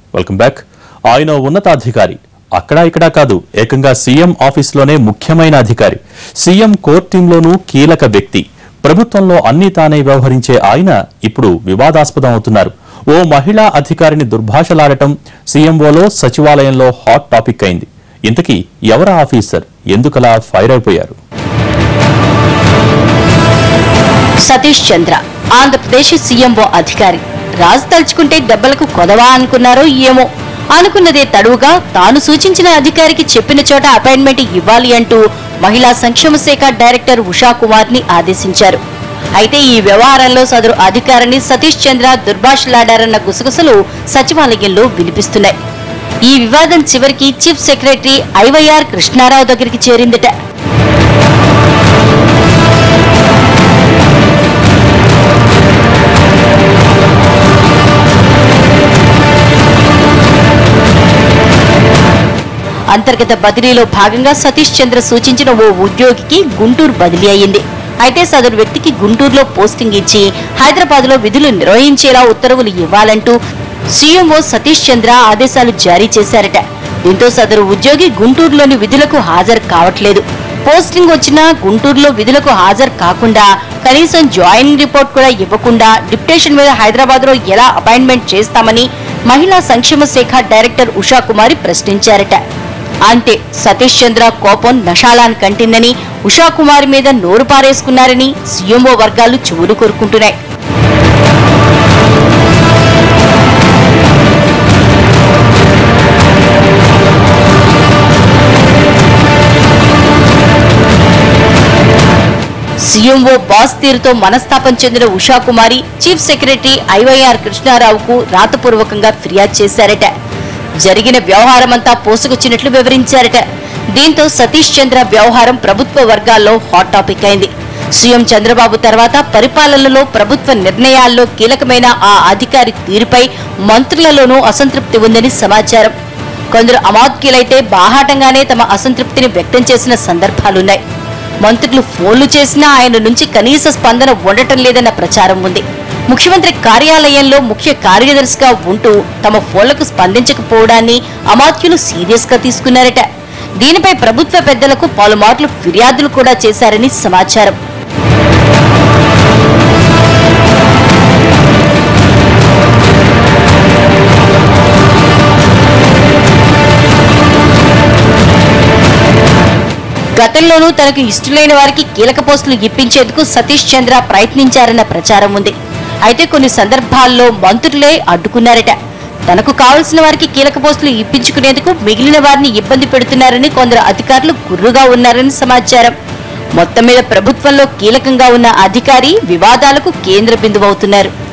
welcome back ఆయన ఉన్నతాధికారి అక్కడా ఇక్కడా కాదు ఏకంగా సీఎం ఆఫీస్లోనే ముఖ్యమైన అధికారి సీఎం కోర్ టీంలోనూ కీలక వ్యక్తి ప్రభుత్వంలో అన్ని తానే వ్యవహరించే ఆయన ఇప్పుడు వివాదాస్పదం అవుతున్నారు ఓ మహిళా అధికారిని దుర్భాషలాడటం సీఎంఓలో సచివాలయంలో హాట్ టాపిక్ అయింది ఇంతకీ ఎవరా ఆఫీసర్ ఎందుకలా ఫైర్ అయిపోయారు సతీష్ చంద్ర ఆంధ్రప్రదేశ్ సీఎంఓ అధికారి రాజు తలుచుకుంటే దెబ్బలకు కొదవా అనుకున్నారో ఏమో అనుకున్నదే తడువుగా తాను సూచించిన అధికారికి చెప్పిన చోట అపాయింట్మెంట్ ఇవ్వాలి అంటూ మహిళా సంక్షేమ శాఖ డైరెక్టర్ ఉషా కుమార్ ని ఆదేశించారు అయితే ఈ వ్యవహారంలో సదరు అధికారిని సతీష్ చంద్ర దుర్భాషలాడారన్న గుసగుసలు సచివాలయంలో వినిపిస్తున్నాయి ఈ వివాదం చివరికి చీఫ్ సెక్రటరీ ఐవైఆర్ కృష్ణారావు దగ్గరికి చేరిందట అంతర్గత బదిలీలో భాగంగా సతీష్ చంద్ర సూచించిన ఓ ఉద్యోగికి గుంటూరు బదిలీ అయింది అయితే సదరు వ్యక్తికి గుంటూరులో పోస్టింగ్ ఇచ్చి హైదరాబాద్ లో విధులు నిర్వహించేలా ఉత్తర్వులు ఇవ్వాలంటూ సీఎంఓ సతీష్ చంద్ర ఆదేశాలు జారీ చేశారట దీంతో సదరు ఉద్యోగి గుంటూరులోని విధులకు హాజరు కావట్లేదు పోస్టింగ్ వచ్చినా గుంటూరులో విధులకు హాజరు కాకుండా కనీసం జాయినింగ్ రిపోర్ట్ కూడా ఇవ్వకుండా డిప్యుటేషన్ మీద హైదరాబాద్ లో ఎలా అపాయింట్మెంట్ చేస్తామని మహిళా సంక్షేమ శాఖ డైరెక్టర్ ఉషా కుమారి ప్రశ్నించారట అంతే సతీష్ చంద్ర కోపం నషాలాన్ కంటిందని ఉషా కుమార్ మీద నోరు పారేసుకున్నారని సీఎంఓ వర్గాలు చెవులు కోరుకుంటున్నాయి సీఎంఓ బాస్ తీరుతో మనస్తాపం చెందిన ఉషా కుమారి చీఫ్ సెక్రటరీ ఐవైఆర్ కృష్ణారావుకు రాతపూర్వకంగా ఫిర్యాదు చేశారట జరిగిన వ్యవహారమంతా పోసుకొచ్చినట్లు వివరించారట దీంతో సతీష్ చంద్ర వ్యవహారం ప్రభుత్వ వర్గాల్లో హాట్ టాపిక్ అయింది సీఎం చంద్రబాబు తర్వాత పరిపాలనలో ప్రభుత్వ నిర్ణయాల్లో కీలకమైన ఆ అధికారి తీరుపై మంత్రులలోనూ అసంతృప్తి ఉందని సమాచారం కొందరు అమాత్యులైతే బాహాటంగానే తమ అసంతృప్తిని వ్యక్తం చేసిన సందర్భాలున్నాయి మంత్రులు ఫోన్లు చేసినా ఆయన నుంచి కనీస స్పందన ఉండటం లేదన్న ప్రచారం ఉంది ముఖ్యమంత్రి కార్యాలయంలో ముఖ్య కార్యదర్శిగా ఉంటూ తమ ఫోన్లకు స్పందించకపోవడాన్ని అమాత్యులు సీరియస్ గా తీసుకున్నారట దీనిపై ప్రభుత్వ పెద్దలకు పలుమార్లు ఫిర్యాదులు కూడా చేశారని సమాచారం గతంలోనూ తనకు ఇష్టలైన వారికి కీలక పోస్టులు ఇప్పించేందుకు సతీష్ చంద్ర ప్రయత్నించారన్న ప్రచారం ఉంది అయితే కొన్ని సందర్భాల్లో మంత్రులే అడ్డుకున్నారట తనకు కావలసిన వారికి కీలక పోస్టులు ఇప్పించుకునేందుకు మిగిలిన వారిని ఇబ్బంది పెడుతున్నారని కొందరు అధికారులు గుర్రుగా ఉన్నారని సమాచారం మొత్తం మీద ప్రభుత్వంలో కీలకంగా ఉన్న అధికారి వివాదాలకు కేంద్ర బిందువవుతున్నారు